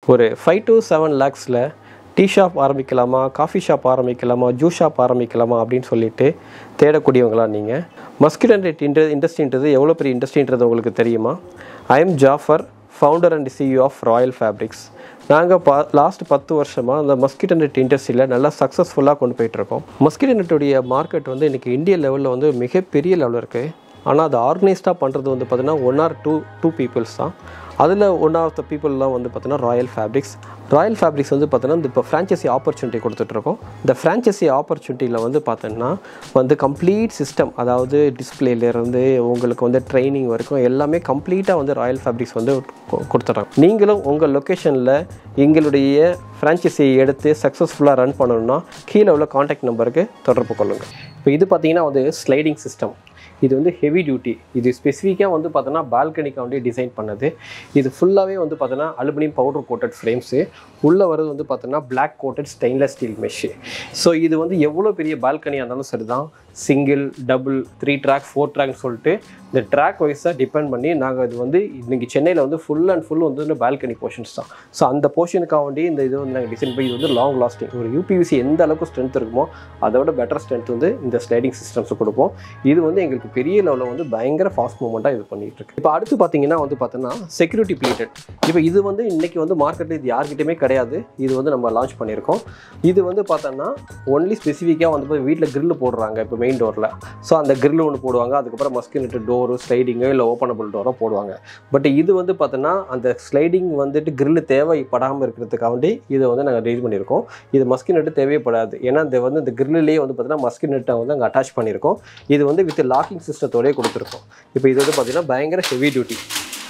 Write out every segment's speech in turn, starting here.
ஒரு five to seven லேக்ஸில் tea shop ஆரம்பிக்கலாமா காஃபி ஷாப் ஆரம்பிக்கலாமா ஜூஸ் ஷாப் ஆரம்பிக்கலாமா அப்படின்னு சொல்லிட்டு தேடக்கூடியவங்களா நீங்கள் மஸ்கிட் அண்ட் இண்ட இண்டஸ்ட்ரின்றது எவ்வளோ பெரிய இண்டஸ்ட்ரின்றது உங்களுக்கு தெரியுமா I'm Jafar founder and CEO of Royal Fabrics நாங்கள் பா லாஸ்ட் பத்து வருஷமாக அந்த மஸ்கிட் நெட் இண்டஸ்ட்ரியில் நல்லா சக்ஸஸ்ஃபுல்லாக கொண்டு போயிட்டுருக்கோம் மஸ்கிட் நெட்டுடைய மார்க்கெட் வந்து இன்றைக்கி இந்திய லெவலில் வந்து மிகப்பெரிய லெவலில் இருக்குது ஆனால் அது ஆர்கனைஸ்டாக பண்ணுறது வந்து பார்த்தீங்கன்னா one or two two peoples தான் அதில் ஒன் ஆஃப் த பீப்புளெலாம் வந்து பார்த்தீங்கன்னா ராயல் ஃபேப்ரிக்ஸ் ராயல் ஃபேப்ரிக்ஸ் வந்து பார்த்தீங்கன்னா இந்த இப்போ ஃப்ரான்ச்சைசி ஆப்பர்ச்சுனிட்டி கொடுத்துட்ருக்கோம் இந்த ஃப்ரான்ச்சைசி ஆப்பர்ச்சுனிட்டியில் வந்து பார்த்தோன்னா வந்து கம்ப்ளீட் சிஸ்டம் அதாவது டிஸ்பிளேலேருந்து உங்களுக்கு வந்து ட்ரைனிங் வரைக்கும் எல்லாமே கம்ப்ளீட்டாக வந்து ராயல் ஃபேப்ரிக்ஸ் வந்து கொ- கொடுத்துட்றாங்க நீங்களும் உங்கள் லொக்கேஷனில் எங்களுடைய ஃப்ரான்ச்சைசியை எடுத்து சக்ஸஸ்ஃபுல்லாக ரன் பண்ணணும்னா கீழே உள்ள காண்டாக்ட் நம்பருக்கு தொடர்பு கொள்ளுங்கள் இப்போ இது பார்த்தீங்கன்னா வந்து ஸ்லைடிங் சிஸ்டம் இது வந்து ஹெவி டியூட்டி இது ஸ்பெசிஃபிக்காக வந்து பார்த்தோன்னா பால்கனிக்கு வந்து டிசைன் பண்ணது இது ஃபுல்லாகவே வந்து பார்த்தோன்னா அலுமினியம் பவுடர் கோட்டட் ஃப்ரேம்ஸு உள்ளே வரது வந்து பார்த்தோன்னா black coated stainless steel mesh so இது வந்து எவ்வளோ பெரிய பால்கனியாக இருந்தாலும் சரி தான் single double three track four ட்ராக்னு சொல்லிட்டு இந்த ட்ராக் வைஸாக டிபெண்ட் பண்ணி நாங்கள் இது வந்து இன்னைக்கு சென்னையில் வந்து ஃபுல் அண்ட் ஃபுல் வந்து பால்கனி போர்ஷன்ஸ் தான் ஸோ அந்த போர்ஷனுக்காக வேண்டி இந்த இது வந்து நாங்கள் டிசைன் பண்ணி இது வந்து லாங் லாஸ்டிங் ஒரு யூபிவிசி எந்த அளவுக்கு ஸ்ட்ரென்த் இருக்குமோ அதை விட பெட்டர் ஸ்ட்ரென்த் வந்து இந்த ஸ்லைடிங் சிஸ்டம்ஸ் கொடுப்போம் இது வந்து எங்களுக்கு பெரிய லெவலில் வந்து பயங்கர ஃபாஸ்ட் மூவ்மெண்ட்டாக இது பண்ணிட்டு இருக்கு இப்போ அடுத்து பார்த்தீங்கன்னா வந்து பார்த்தோன்னா செக்யூரிட்டி பிளேட்டட் இப்போ இது வந்து இன்னைக்கு வந்து மார்க்கெட்டில் இது யார்கிட்டயுமே கிடையாது இது வந்து நம்ம லான்ச் பண்ணியிருக்கோம் இது வந்து பார்த்தோன்னா ஒன்லி ஸ்பெசிஃபிக்காக வந்து வீட்டில் grill போடுறாங்க இப்போ மெயின் டோரில் ஸோ அந்த grill ஒன்று போடுவாங்க அதுக்கப்புறம் மஸ்கினட்டு டோரு ஸ்லைடிங்கோ இல்லை ஓப்பனபிள் டோரோ போடுவாங்க பட் இது வந்து பார்த்தோன்னா அந்த ஸ்லைடிங் வந்துட்டு grill தேவைப்படாமல் இருக்கிறதுக்காண்டி இதை வந்து நாங்கள் ரெடி பண்ணியிருக்கோம் இது மஸ்கினட்டு தேவைப்படாது ஏன்னா இந்த வந்து இந்த கிரில்லேயே வந்து பார்த்தீங்கன்னா மஸ்கினட்டை வந்து அங்கே அட்டாச் பண்ணியிருக்கோம் இது வந்து வித் லாக்கிங் சிஸ்டத்தோடய கொடுத்துருக்கோம் இப்போ இது வந்து பார்த்தீங்கன்னா பயங்கர ஹெவி டியூட்டி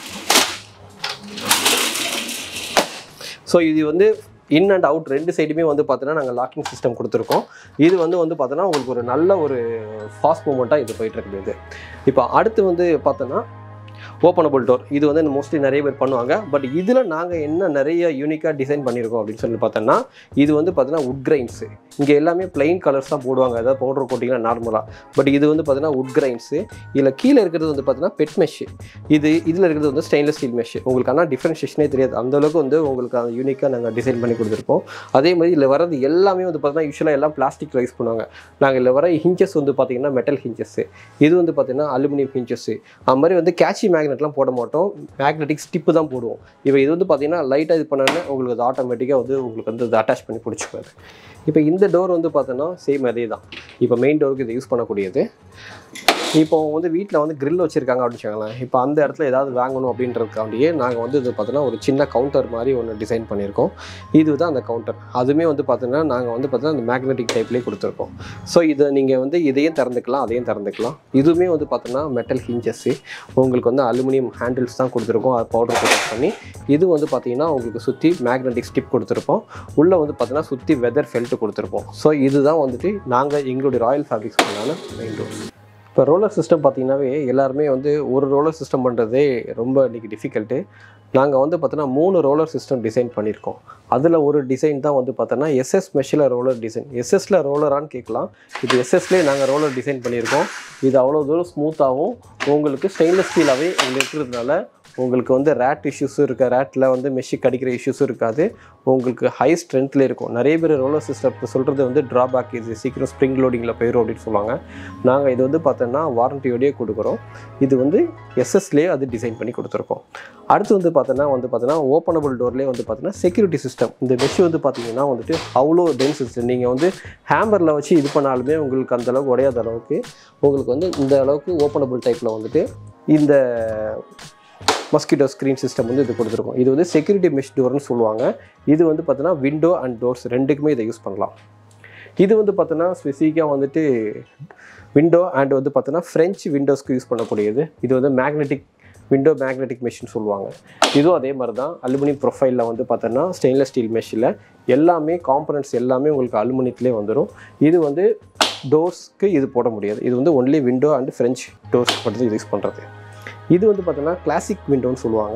ஸோ இது வந்து இன் அண்ட் அவுட் ரெண்டு சைடுமே வந்து பார்த்தீங்கன்னா நாங்கள் லாக்கிங் சிஸ்டம் கொடுத்துருக்கோம் இது வந்து வந்து பார்த்தோன்னா உங்களுக்கு ஒரு நல்ல ஒரு ஃபாஸ்ட் மூமெண்ட்டாக இது போயிட்டு இருக்குது இது இப்போ அடுத்து வந்து பார்த்தோன்னா ஓப்பனபிள் டோர் இது வந்து மோஸ்ட்லி நிறைய பேர் பண்ணுவாங்க பட் இதில் நாங்கள் என்ன நிறைய யூனிக்காக டிசைன் பண்ணியிருக்கோம் அப்படின்னு சொல்லி பார்த்தோன்னா இது வந்து பார்த்தீங்கன்னா உட் கிரைன்ஸு இங்கே எல்லாமே பிளைன் கலர்ஸ் தான் போடுவாங்க அதாவது பவுடர் போட்டிங்கன்னா நார்மலாக பட் இது வந்து பார்த்தீங்கன்னா உட் கிரைன்ஸு இதில் கீழே இருக்கிறது வந்து பார்த்தீங்கன்னா பெட் மெஷ் இது இதில் இருக்கிறது வந்து ஸ்டெயின்லெஸ் ஸ்டீல் மெஷ் உங்களுக்கு ஆனால் டிஃப்ரென்ஷியேஷனே தெரியாது அந்த அளவுக்கு வந்து உங்களுக்கு அந்த யூனிக்காக நாங்கள் டிசைன் பண்ணி கொடுத்துருப்போம் அதே மாதிரி இதில் வரது எல்லாமே வந்து பார்த்தீங்கன்னா யூஸ்வலாக எல்லாம் பிளாஸ்டிக் ரைஸ் பண்ணுவாங்க நாங்கள் இதில் வர ஹிஞ்சஸ் வந்து பார்த்தீங்கன்னா மெட்டல் ஹிஞ்சஸ் இது வந்து பார்த்தீங்கன்னா அலுமினியம் ஹிஞ்சஸ் அது மாதிரி வந்து கேட்சி மேக்னெட்லாம் போட மாட்டோம் மேக்னெட்டிக் ஸ்டிப்பு தான் போடுவோம் இப்போ இது வந்து பார்த்தீங்கன்னா லைட்டாக இது பண்ணோன்னே உங்களுக்கு அது ஆட்டோமேட்டிக்காக வந்து உங்களுக்கு வந்து அது அட்டாச் பண்ணி பிடிச்சிக்குவாது இப்போ இந்த டோர் வந்து பார்த்தோன்னா சேம் அதே தான் இப்போ மெயின் டோருக்கு இதை யூஸ் பண்ணக்கூடியது இப்போ வந்து வீட்டில் வந்து grill வச்சுருக்காங்க அப்படின்னு வச்சுக்கோங்களேன் இப்போ அந்த இடத்துல ஏதாவது வாங்கணும் அப்படின்றதுக்காண்டியே நாங்கள் வந்து இது பார்த்தோன்னா ஒரு சின்ன கவுண்டர் மாதிரி ஒன்று டிசைன் பண்ணியிருக்கோம் இதுதான் அந்த கவுண்டர் அதுவுமே வந்து பார்த்தீங்கன்னா நாங்கள் வந்து பார்த்தீங்கன்னா அந்த மேக்னெட்டிக் டைப்லேயே கொடுத்துருக்கோம் ஸோ இதை நீங்கள் வந்து இதையும் திறந்துக்கலாம் அதையும் திறந்துக்கலாம் இதுவுமே வந்து பார்த்தோன்னா மெட்டல் ஹிஞ்சஸ்ஸு உங்களுக்கு வந்து அலுமினியம் ஹேண்டில்ஸ் தான் கொடுத்துருக்கோம் அது பவுடர் கோட் பண்ணி இது வந்து பார்த்தீங்கன்னா உங்களுக்கு சுற்றி மேக்னெட்டிக் ஸ்டிப் கொடுத்துருப்போம் உள்ளே வந்து பார்த்தீங்கன்னா சுற்றி வெதர் ஃபெல்ட் கொடுத்துருப்போம் ஸோ இதுதான் வந்துட்டு நாங்கள் எங்களுடைய ராயல் ஃபேப்ரிக்ஸ் பண்ணான மெயின் டோர்ஸ் இப்போ ரோலர் சிஸ்டம் பார்த்தீங்கன்னாவே எல்லாருமே வந்து ஒரு ரோலர் சிஸ்டம் பண்ணுறதே ரொம்ப இன்னைக்கு டிஃபிகல்ட்டு நாங்கள் வந்து பார்த்தோன்னா மூணு ரோலர் சிஸ்டம் டிசைன் பண்ணியிருக்கோம் அதில் ஒரு டிசைன் தான் வந்து பார்த்தோன்னா எஸ்எஸ் மெஷில் ரோலர் டிசைன் எஸ்எஸ்ல ரோலரான்னு கேட்கலாம் இது எஸ்எஸ்லேயே நாங்கள் ரோலர் டிசைன் பண்ணியிருக்கோம் இது அவ்வளோ தூரம் ஸ்மூத்தாகவும் உங்களுக்கு ஸ்டெயின்லெஸ் ஸ்டீலாகவே உங்களுக்கு இருக்கிறதுனால உங்களுக்கு வந்து ரேட் இஷ்யூஸும் இருக்க ரேட்டில் வந்து மெஷி கடிக்கிற இஷ்யூஸும் இருக்காது உங்களுக்கு ஹை ஸ்ட்ரென்த்தில் இருக்கும் நிறைய பேர் ரோலர் சிஸ்டம் சொல்கிறது வந்து ட்ராபேக் இது சீக்கிரம் ஸ்ப்ரிங் லோடிங்கில் போயிடும் அப்படின்னு சொல்லுவாங்க நாங்கள் இது வந்து பார்த்தோன்னா வாரண்டியோடயே கொடுக்குறோம் இது வந்து எஸ்எஸ்லேயே அது டிசைன் பண்ணி கொடுத்துருக்கோம் அடுத்து வந்து பார்த்தோன்னா வந்து பார்த்தோன்னா ஓப்பனபிள் டோர்லேயே வந்து பார்த்தோன்னா செக்யூரிட்டி சிஸ்டம் இந்த மெஷ் வந்து பார்த்தீங்கன்னா வந்துட்டு அவ்வளோ டென்ஸ் சிஸ்டம் நீங்கள் வந்து ஹேம்பரில் வச்சு இது பண்ணாலுமே உங்களுக்கு அந்த அளவுக்கு உடையாத அளவுக்கு உங்களுக்கு வந்து இந்த அளவுக்கு ஓப்பனபிள் டைப்பில் வந்துட்டு இந்த மஸ்கிட்டோ ஸ்க்ரீன் சிஸ்டம் வந்து இது கொடுத்துருக்கோம் இது வந்து செக்யூரிட்டி மெஷ் டோர்னு சொல்லுவாங்க இது வந்து பார்த்தோன்னா விண்டோ அண்ட் டோர்ஸ் ரெண்டுக்குமே இதை யூஸ் பண்ணலாம் இது வந்து பார்த்தோன்னா ஸ்பெசிஃபிக்காக வந்துட்டு விண்டோ அண்ட் வந்து பார்த்தோன்னா ஃப்ரெஞ்ச் விண்டோஸ்க்கு யூஸ் பண்ணக்கூடியது இது வந்து மேக்னெட்டிக் விண்டோ மேக்னெட்டிக் மெஷின் சொல்லுவாங்க இதுவும் அதே மாதிரி தான் அலுமினியம் ப்ரொஃபைலில் வந்து பார்த்தோன்னா ஸ்டெயின்லெஸ் ஸ்டீல் மெஷினில் எல்லாமே காம்பனன்ட்ஸ் எல்லாமே உங்களுக்கு அலுமினியத்திலே வந்துடும் இது வந்து டோர்ஸ்க்கு இது போட முடியாது இது வந்து only window and French doors மட்டும் இது யூஸ் பண்ணுறது இது வந்து பார்த்தோன்னா கிளாசிக் விண்டோன்னு சொல்லுவாங்க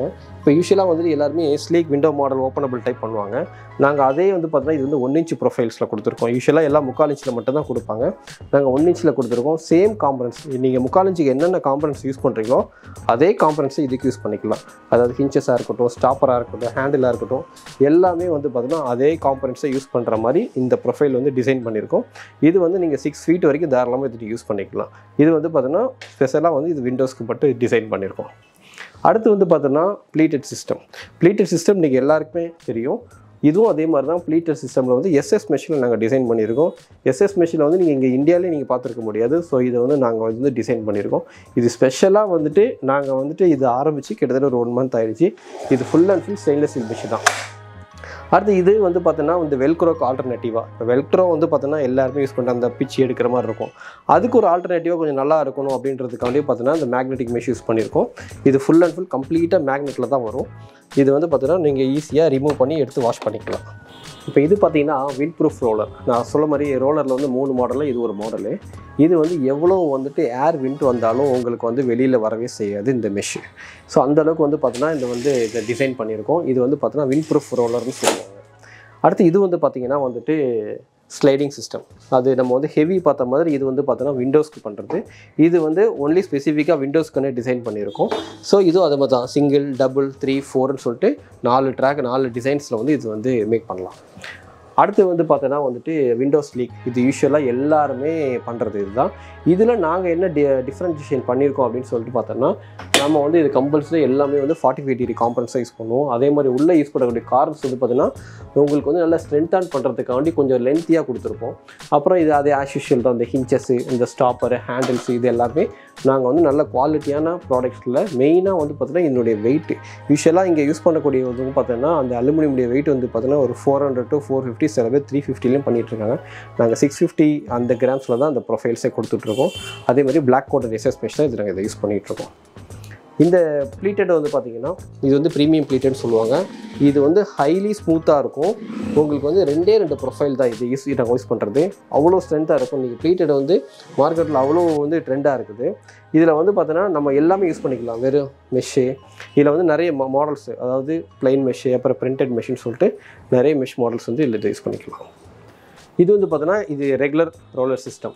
இப்போ யூஸ்வலாக வந்துட்டு எல்லாருமே sleek window model openable type பண்ணுவாங்க நாங்கள் அதே வந்து பார்த்தீங்கன்னா இது வந்து ஒன் இன்ச் ப்ரொஃபைல்ஸில் கொடுத்துருக்கோம் யூஸ்வலாக எல்லாம் முக்கால் இன்ச்சில் மட்டும் தான் கொடுப்பாங்க நாங்கள் ஒன் இன்ச்சில் கொடுத்துருக்கோம் சேம் காம்பரன்ஸ் நீங்கள் முக்கால் இன்ச்சுக்கு என்னென்ன காம்பரன்ஸ் யூஸ் பண்ணுறீங்களோ அதே காம்பரன்ஸை இதுக்கு யூஸ் பண்ணிக்கலாம் அதாவது ஹிஞ்சஸாக இருக்கட்டும் ஸ்டாப்பராக இருக்கட்டும் ஹேண்டிலாக இருக்கட்டும் எல்லாமே வந்து பார்த்தீங்கன்னா அதே காம்பரன்ஸை யூஸ் பண்ணுற மாதிரி இந்த ப்ரொஃபைல் வந்து டிசைன் பண்ணியிருக்கோம் இது வந்து நீங்கள் சிக்ஸ் ஃபீட் வரைக்கும் தாராளமாக இதுக்கு யூஸ் பண்ணிக்கலாம் இது வந்து பார்த்தீங்கன்னா ஸ்பெஷலாக வந்து இது விண்டோஸ்க்கு மட்டும் டிசைன் பண்ணியிருக்கோம் அடுத்து வந்து பார்த்தோன்னா ப்ளீட்டட் சிஸ்டம் ப்ளீட்டட் சிஸ்டம் இன்றைக்கி எல்லாருக்குமே தெரியும் இதுவும் அதே மாதிரி தான் ப்ளீட்டட் சிஸ்டமில் வந்து எஸ்எஸ் மெஷினில் நாங்கள் டிசைன் பண்ணியிருக்கோம் எஸ்எஸ் மெஷினில் வந்து நீங்கள் இங்கே இந்தியாவிலே நீங்கள் பார்த்துருக்க முடியாது ஸோ இதை வந்து நாங்கள் வந்து டிசைன் பண்ணியிருக்கோம் இது ஸ்பெஷலாக வந்துட்டு நாங்கள் வந்துட்டு இது ஆரம்பித்து கிட்டத்தட்ட ஒரு ஒன் மந்த் ஆயிடுச்சு இது full and full stainless steel machine தான் அடுத்து இது வந்து பார்த்தோன்னா இந்த வெல்க்ரோக்கு ஆல்டர்னேட்டிவாக இப்போ வெல்க்ரோ வந்து பார்த்தோன்னா எல்லாருமே யூஸ் பண்ணுற அந்த பிச்சு எடுக்கிற மாதிரி இருக்கும் அதுக்கு ஒரு ஆல்டர்னேட்டிவாக கொஞ்சம் நல்லா இருக்கணும் அப்படின்றதுக்காண்டி பார்த்தோன்னா இந்த மேக்னெட்டிக் மெஷ் யூஸ் பண்ணியிருக்கோம் இது ஃபுல் அண்ட் ஃபுல் கம்ப்ளீட்டாக மேக்னெட்டில் தான் வரும் இது வந்து பார்த்தீங்கன்னா நீங்கள் ஈஸியாக ரிமூவ் பண்ணி எடுத்து வாஷ் பண்ணிக்கலாம் இப்போ இது பார்த்தீங்கன்னா விண்ட் ப்ரூஃப் ரோலர் நான் சொல்ல மாதிரி ரோலரில் வந்து மூணு மாடலில் இது ஒரு மாடலு இது வந்து எவ்வளோ வந்துட்டு ஏர் விண்ட் வந்தாலும் உங்களுக்கு வந்து வெளியில் வரவே செய்யாது இந்த மெஷ் ஸோ அந்தளவுக்கு வந்து பார்த்தீங்கன்னா இந்த வந்து இதை டிசைன் பண்ணியிருக்கோம் இது வந்து பார்த்தீங்கன்னா விண்ட் ப்ரூஃப் ரோலர்னு சொல்லுவாங்க அடுத்து இது வந்து பார்த்தீங்கன்னா வந்துட்டு ஸ்லைடிங் சிஸ்டம் அது நம்ம வந்து ஹெவி பார்த்த மாதிரி இது வந்து பார்த்தோன்னா விண்டோஸ்க்கு பண்ணுறது இது வந்து ஒன்லி ஸ்பெசிஃபிக்காக விண்டோஸ்க்குன்னே டிசைன் பண்ணியிருக்கோம் ஸோ இதுவும் அது மாதிரி தான் சிங்கிள் டபுள் த்ரீ ஃபோர்னு சொல்லிட்டு நாலு ட்ராக் நாலு டிசைன்ஸில் வந்து இது வந்து மேக் பண்ணலாம் அடுத்து வந்து பார்த்தோன்னா வந்துட்டு விண்டோஸ் லீக் இது யூஸ்வலாக எல்லாருமே பண்ணுறது இதுதான் இதில் நாங்கள் என்ன டி டிஃப்ரென்ஷியேஷன் பண்ணியிருக்கோம் அப்படின்னு சொல்லிட்டு பார்த்தோன்னா நம்ம வந்து இது கம்பல்சரி எல்லாமே வந்து ஃபார்ட்டி ஃபைவ் டிகிரி காம்பன்ஸாக யூஸ் பண்ணுவோம் அதே மாதிரி உள்ளே யூஸ் பண்ணக்கூடிய கார்ஸ் வந்து பார்த்தீங்கன்னா உங்களுக்கு வந்து நல்லா ஸ்ட்ரென்த் ஆன் பண்ணுறதுக்காண்டி கொஞ்சம் லென்த்தியாக கொடுத்துருப்போம் அப்புறம் இது அதே ஆஸ் யூஷுவல் தான் இந்த ஹிஞ்சஸ்ஸு இந்த ஸ்டாப்பரு ஹேண்டில்ஸ் இது எல்லாமே நாங்கள் வந்து நல்ல குவாலிட்டியான ப்ராடக்ட்ஸில் மெயினாக வந்து பார்த்தீங்கன்னா இதனுடைய வெயிட் யூஸ்வலாக இங்கே யூஸ் பண்ணக்கூடிய வந்து பார்த்தீங்கன்னா அந்த அலுமினியமுடைய வெயிட் வந்து பார்த்தீங்கன்னா ஒரு four hundred to four fifty சில பேர் த்ரீ ஃபிஃப்டிலையும் பண்ணிகிட்ருக்காங்க நாங்கள் சிக்ஸ் ஃபிஃப்டி அந்த கிராம்ஸில் தான் அந்த ப்ரொஃபைல்ஸே கொடுத்துட்ருக்கோம் அதே மாதிரி பிளாக் கோட்டட் எஸ்எஸ் மெஷில் இது நாங்கள் இதை யூஸ் பண்ணிகிட்ருக்கோம் இந்த ப்ளீட்டட் வந்து பார்த்தீங்கன்னா இது வந்து ப்ரீமியம் ப்ளீட்டட்னு சொல்லுவாங்க இது வந்து ஹைலி ஸ்மூத்தாக இருக்கும் உங்களுக்கு வந்து ரெண்டே ரெண்டு ப்ரொஃபைல் தான் இது யூஸ் நாங்கள் யூஸ் பண்ணுறது அவ்வளோ ஸ்ட்ரென்த்தாக இருக்கும் நீங்கள் ப்ளீட்டட் வந்து மார்க்கெட்டில் அவ்வளோ வந்து ட்ரெண்டாக இருக்குது இதில் வந்து பார்த்தோன்னா நம்ம எல்லாமே யூஸ் பண்ணிக்கலாம் வெறும் மெஷ்ஷு இதில் வந்து நிறைய மாடல்ஸ் அதாவது பிளைன் மெஷ்ஷு அப்புறம் பிரிண்டட் மெஷின் சொல்லிட்டு நிறைய மெஷ் மாடல்ஸ் வந்து இதில் யூஸ் பண்ணிக்கலாம் இது வந்து பார்த்தோன்னா இது ரெகுலர் ரோலர் சிஸ்டம்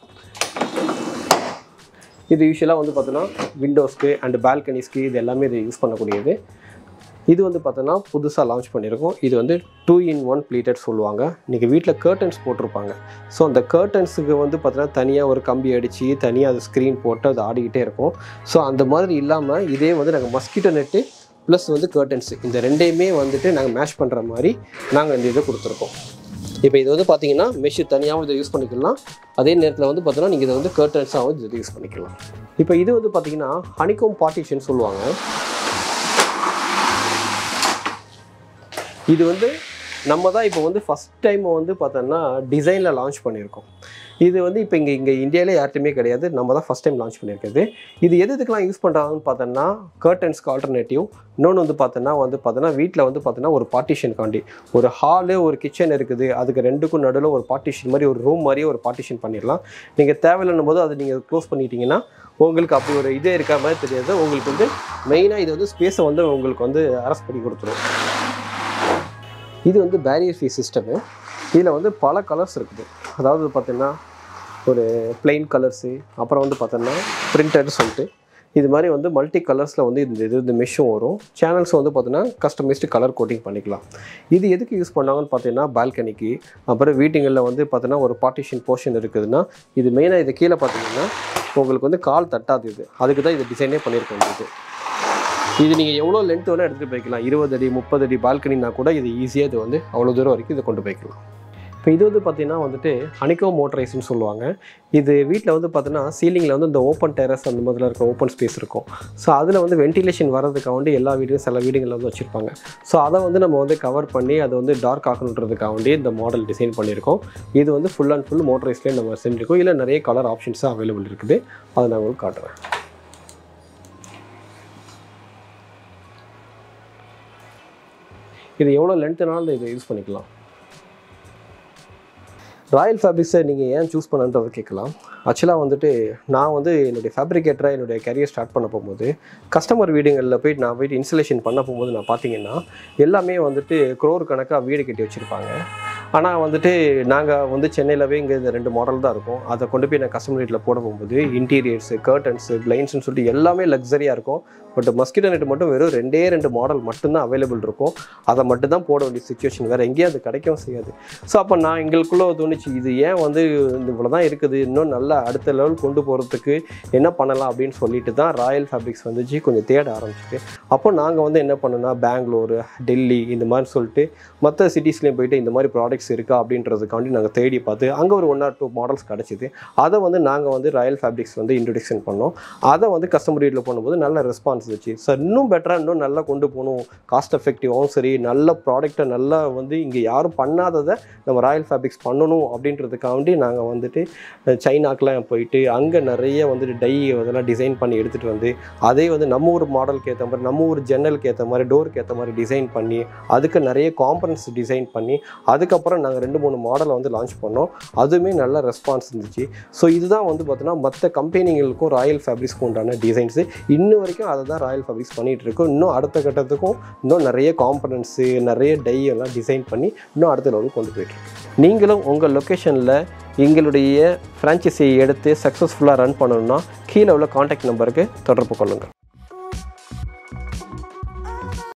இது யூஸ்வலாக வந்து பார்த்தோன்னா விண்டோஸ்க்கு அண்ட் பால்கனிஸ்க்கு இது எல்லாமே இது யூஸ் பண்ணக்கூடியது இது வந்து பார்த்தோன்னா புதுசாக லான்ச் பண்ணியிருக்கோம் இது வந்து டூ இன் ஒன் ப்ளீட்டட் சொல்லுவாங்க இன்றைக்கி வீட்டில் கர்டன்ஸ் போட்டிருப்பாங்க ஸோ அந்த கர்டன்ஸுக்கு வந்து பார்த்தோன்னா தனியாக ஒரு கம்பி அடித்து தனியாக அது ஸ்க்ரீன் போட்டு அது ஆடிக்கிட்டே இருக்கும் ஸோ அந்த மாதிரி இல்லாமல் இதே வந்து நாங்கள் மஸ்கிட்டோ நெட்டு ப்ளஸ் வந்து கர்டன்ஸ் இந்த ரெண்டையுமே வந்துட்டு நாங்கள் மேஷ் பண்ணுற மாதிரி நாங்கள் இந்த இதை கொடுத்துருக்கோம் இப்போ இது வந்து பார்த்தீங்கன்னா மெஷ் தனியாகவும் இதை யூஸ் பண்ணிக்கலாம் அதே நேரத்தில் வந்து பார்த்தீங்கன்னா நீங்கள் இதை வந்து கர்டன்ஸாகவும் இதை யூஸ் பண்ணிக்கலாம் இப்போ இது வந்து பார்த்தீங்கன்னா ஹனிகோம் பார்ட்டிஷன் சொல்லுவாங்க இது வந்து நம்ம தான் இப்போ வந்து ஃபஸ்ட் டைம் வந்து பார்த்தோன்னா டிசைனில் லான்ச் பண்ணியிருக்கோம் இது வந்து இப்போ இங்கே இங்கே இந்தியாவிலே யார்ட்டுமே கிடையாது நம்ம தான் ஃபஸ்ட் டைம் லான்ச் பண்ணியிருக்கிறது இது எது எதுக்கெலாம் யூஸ் பண்ணுறாங்கன்னு பார்த்தோன்னா கர்டன்ஸ்க்கு ஆல்டர்னேட்டிவ் இன்னொன்று வந்து பார்த்தோன்னா வந்து பார்த்தோன்னா வீட்டில் வந்து பார்த்தோன்னா ஒரு பார்ட்டிஷனுக்காண்டி ஒரு ஹாலு ஒரு கிச்சன் இருக்குது அதுக்கு ரெண்டுக்கும் நடுவில் ஒரு பார்ட்டிஷன் மாதிரி ஒரு ரூம் மாதிரியே ஒரு பார்ட்டிஷன் பண்ணிடலாம் நீங்கள் தேவையில்லைன்னும் போது அதை நீங்கள் க்ளோஸ் பண்ணிட்டீங்கன்னா உங்களுக்கு அப்படி ஒரு இதே இருக்கிற மாதிரி தெரியாது உங்களுக்கு வந்து மெயினாக இது வந்து ஸ்பேஸை வந்து உங்களுக்கு வந்து அரெஸ்ட் பண்ணி கொடுத்துரும் இது வந்து பேரியர் ஃப்ரீ சிஸ்டமு இதில் வந்து பல கலர்ஸ் இருக்குது அதாவது பார்த்தீங்கன்னா ஒரு பிளெயின் கலர்ஸு அப்புறம் வந்து பார்த்தோன்னா பிரிண்டட்னு சொல்லிட்டு இது மாதிரி வந்து மல்டி கலர்ஸில் வந்து இந்த இது இந்த மெஷும் வரும் சேனல்ஸ் வந்து பார்த்தீங்கன்னா கஸ்டமைஸ்டு கலர் கோட்டிங் பண்ணிக்கலாம் இது எதுக்கு யூஸ் பண்ணாங்கன்னு பார்த்தீங்கன்னா பால்கனிக்கு அப்புறம் வீட்டுங்களில் வந்து பார்த்தீங்கன்னா ஒரு பார்ட்டிஷன் போர்ஷன் இருக்குதுன்னா இது மெயினாக இது கீழே பார்த்தீங்கன்னா உங்களுக்கு வந்து கால் தட்டாது இது அதுக்கு தான் இது டிசைனே பண்ணியிருக்கோம் இது இது நீங்கள் எவ்வளோ லென்த் வேணால் எடுத்துகிட்டு போய்க்கலாம் இருபது அடி முப்பது அடி பால்கனினா கூட இது ஈஸியாக இது வந்து அவ்வளோ தூரம் வரைக்கும் இதை கொண்டு போய்க்கலாம் இப்போ இது வந்து பார்த்தீங்கன்னா வந்துட்டு ஹனிகோ மோட்டரைஸ்னு சொல்லுவாங்க இது வீட்டில் வந்து பார்த்தீங்கன்னா சீலிங்கில் வந்து இந்த ஓப்பன் டெரஸ் அந்த மாதிரிலாம் இருக்க ஓப்பன் ஸ்பேஸ் இருக்கும் ஸோ அதில் வந்து வென்டிலேஷன் வர்றதுக்காக வேண்டி எல்லா வீடும் சில வீடுகளில் வந்து வச்சுருப்பாங்க ஸோ அதை வந்து நம்ம வந்து கவர் பண்ணி அதை வந்து டார்க் ஆக்கணுன்றதுக்காக வேண்டி இந்த மாடல் டிசைன் பண்ணியிருக்கோம் இது வந்து ஃபுல் அண்ட் ஃபுல் மோட்டரைஸ்லேயே நம்ம செஞ்சுருக்கோம் இல்லை நிறைய கலர் ஆப்ஷன்ஸும் அவைலபிள் இருக்குது அதை நான் உங்களுக்கு காட்டுறேன் இது எவ்வளோ லென்த்துனாலும் இதை யூஸ் பண்ணிக்கலாம் ராயல் ஃபேப்ரிக்ஸை நீங்கள் ஏன் சூஸ் பண்ணன்றதை கேட்கலாம் ஆக்சுவலாக வந்துட்டு நான் வந்து என்னுடைய ஃபேப்ரிகேட்டராக என்னுடைய கரியர் ஸ்டார்ட் பண்ண போகும்போது கஸ்டமர் வீடுங்களில் போயிட்டு நான் போயிட்டு இன்ஸ்டலேஷன் பண்ண போகும்போது நான் பார்த்தீங்கன்னா எல்லாமே வந்துட்டு குரோர் கணக்காக வீடு கட்டி வச்சுருப்பாங்க ஆனால் வந்துட்டு நாங்கள் வந்து சென்னையிலவே இங்கே இந்த ரெண்டு மாடல் தான் இருக்கும் அதை கொண்டு போய் நான் கஸ்டமர் வீட்டில் போட போகும்போது இன்டீரியர்ஸு கர்டன்ஸு பிளைன்ஸ்னு சொல்லிட்டு எல்லாமே லக்ஸரியாக இருக்கும் பட் மஸ்கிட்டோ நெட் மட்டும் வெறும் ரெண்டே ரெண்டு மாடல் மட்டும்தான் அவைலபிள் இருக்கும் அதை மட்டும் தான் போட வேண்டிய சுச்சுவேஷன் வேறு எங்கேயும் அது கிடைக்கவும் செய்யாது ஸோ அப்போ நான் எங்களுக்குள்ளே தோணுச்சு இது ஏன் வந்து இந்த இவ்வளோ தான் இருக்குது இன்னும் நல்லா அடுத்த லெவல் கொண்டு போகிறதுக்கு என்ன பண்ணலாம் அப்படின்னு சொல்லிட்டு தான் ராயல் ஃபேப்ரிக்ஸ் வந்துச்சு கொஞ்சம் தேட ஆரம்பிச்சிட்டு அப்போ நாங்கள் வந்து என்ன பண்ணோம்னா பெங்களூர் டெல்லி இந்த மாதிரி சொல்லிட்டு மற்ற சிட்டிஸ்லேயும் போயிட்டு இந்த மாதிரி ப்ராடக்ட்ஸ் இருக்கா அப்படின்றதுக்காண்டி நாங்கள் தேடி பார்த்து அங்கே ஒரு ஒன் ஆர் டூ மாடல்ஸ் கிடச்சிது அதை வந்து நாங்கள் வந்து ராயல் ஃபேப்ரிக்ஸ் வந்து இன்ட்ரொடக்ஷன் பண்ணோம் அதை வந்து கஸ்டமர் வீட்டில் பண்ணும்போது நல்ல ரெஸ்பான்ஸ் இருந்துச்சு சார் இன்னும் பெட்டராக இன்னும் நல்லா கொண்டு போகணும் காஸ்ட் எஃபெக்டிவாகவும் சரி நல்ல ப்ராடக்ட்டை நல்லா வந்து இங்கே யாரும் பண்ணாததை நம்ம ராயல் ஃபேப்ரிக்ஸ் பண்ணணும் அப்படின்றதுக்காண்டி நாங்கள் வந்துட்டு அஹ், சைனாக்கெலாம் போயிட்டு அங்கே நிறைய வந்துட்டு டை அதெல்லாம் டிசைன் பண்ணி எடுத்துகிட்டு வந்து அதே வந்து நம்ம ஊர் மாடலுக்கு ஏற்ற மாதிரி நம்ம ஊர் ஜன்னலுக்கு ஏற்ற மாதிரி டோருக்கு ஏற்ற மாதிரி டிசைன் பண்ணி அதுக்கு நிறைய காம்பனன்ட்ஸ் டிசைன் பண்ணி அதுக்கப்புறம் நாங்கள் ரெண்டு மூணு மாடலை வந்து லான்ச் பண்ணோம் அதுவுமே நல்ல ரெஸ்பான்ஸ் இருந்துச்சு ஸோ இதுதான் வந்து பார்த்தோன்னா மற்ற கம்பெனிகளுக்கும் ராயல் ஃபேப்ரிக்ஸ்க்கு உண்டான டிசைன்ஸு இன்னும் வரைக்கும் அதை தான் ராயல் ஃபேப்ரிக்ஸ் பண்ணிகிட்டு இருக்கோம் இன்னும் அடுத்த கட்டத்துக்கும் இன்னும் நிறைய காம்பனன்ட்ஸு நிறைய டை எல்லாம் டிசைன் பண்ணி இன்னும் அடுத்த லெவலுக்கு கொண்டு போயிட்டுருக்கோம் நீங்களும் உங்கள் லொக்கேஷனில் எங்களுடைய ஃப்ரான்ச்சைஸியை எடுத்து சக்ஸஸ்ஃபுல்லாக ரன் பண்ணணும்னா கீழே உள்ள காண்டாக்ட் நம்பருக்கு தொடர்பு கொள்ளுங்கள்